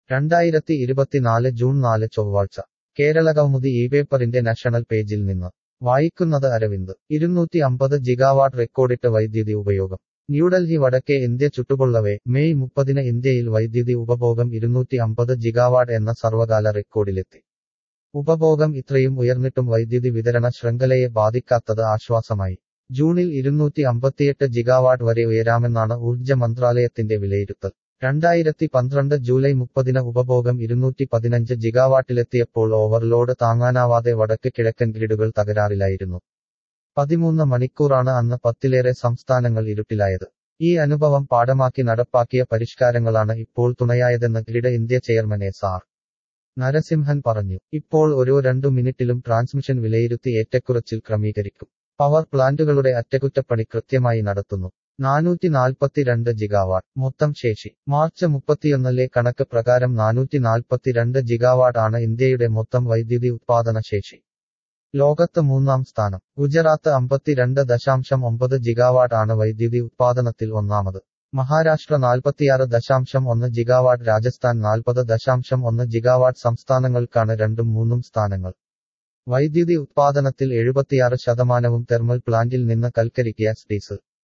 രണ്ടായിരത്തി ഇരുപത്തിനാല് ജൂൺ നാല് ചൊവ്വാഴ്ച കേരളകൗമുദി ഈ പേപ്പറിന്റെ നാഷണൽ പേജിൽ നിന്ന് വായിക്കുന്നത് അരവിന്ദ് ഇരുന്നൂറ്റി അമ്പത് ജിഗാവാട്ട് റെക്കോർഡിട്ട് വൈദ്യുതി ഉപയോഗം ന്യൂഡൽഹി വടക്കേ ഇന്ത്യ ചുട്ടുകൊള്ളവേ മെയ് മുപ്പതിന് ഇന്ത്യയിൽ വൈദ്യുതി ഉപഭോഗം ഇരുന്നൂറ്റി അമ്പത് ജിഗാവാട്ട് എന്ന സർവകാല റെക്കോർഡിലെത്തി ഉപഭോഗം ഇത്രയും ഉയർന്നിട്ടും വൈദ്യുതി വിതരണ ശൃംഖലയെ ബാധിക്കാത്തത് ആശ്വാസമായി ജൂണിൽ ഇരുന്നൂറ്റി അമ്പത്തിയെട്ട് ജിഗാവാട്ട് വരെ ഉയരാമെന്നാണ് ഊർജ്ജ മന്ത്രാലയത്തിന്റെ വിലയിരുത്തൽ രണ്ടായിരത്തി പന്ത്രണ്ട് ജൂലൈ മുപ്പതിന് ഉപഭോഗം ഇരുന്നൂറ്റി പതിനഞ്ച് ജിഗാവാട്ടിലെത്തിയപ്പോൾ ഓവർലോഡ് താങ്ങാനാവാതെ വടക്ക് കിഴക്കൻ ഗ്രിഡുകൾ തകരാറിലായിരുന്നു പതിമൂന്ന് മണിക്കൂറാണ് അന്ന് പത്തിലേറെ സംസ്ഥാനങ്ങൾ ഇരുട്ടിലായത് ഈ അനുഭവം പാഠമാക്കി നടപ്പാക്കിയ പരിഷ്കാരങ്ങളാണ് ഇപ്പോൾ തുണയായതെന്ന് grid India chairman S R Narasimhan പറഞ്ഞു ഇപ്പോൾ ഓരോ രണ്ടു മിനിറ്റിലും ട്രാൻസ്മിഷൻ വിലയിരുത്തി ഏറ്റക്കുറച്ചിൽ ക്രമീകരിക്കും പവർ പ്ലാന്റുകളുടെ അറ്റകുറ്റപ്പണി കൃത്യമായി നടത്തുന്നു നാനൂറ്റി നാൽപ്പത്തിരണ്ട് ജിഗാവാട്ട് മൊത്തം ശേഷി മാർച്ച് മുപ്പത്തിയൊന്നിലെ കണക്ക് പ്രകാരം നാനൂറ്റി നാൽപ്പത്തിരണ്ട് ജിഗാവാട്ട് ആണ് ഇന്ത്യയുടെ മൊത്തം വൈദ്യുതി ഉത്പാദന ശേഷി ലോകത്ത് മൂന്നാം സ്ഥാനം ഗുജറാത്ത് അമ്പത്തിരണ്ട് ദശാംശം ഒമ്പത് ജിഗാവാട്ട് ആണ് വൈദ്യുതി ഉത്പാദനത്തിൽ ഒന്നാമത് മഹാരാഷ്ട്ര നാൽപ്പത്തിയാറ് ദശാംശം ഒന്ന് ജിഗാവാട്ട് രാജസ്ഥാൻ നാൽപ്പത് ദശാംശം ഒന്ന് ജിഗാവാട്ട് സംസ്ഥാനങ്ങൾക്കാണ് രണ്ടും മൂന്നും സ്ഥാനങ്ങൾ വൈദ്യുതി ഉത്പാദനത്തിൽ എഴുപത്തിയാറ് ശതമാനവും തെർമൽ പ്ലാന്റിൽ നിന്ന് കൽക്കരിക്കുക ഡീസൽ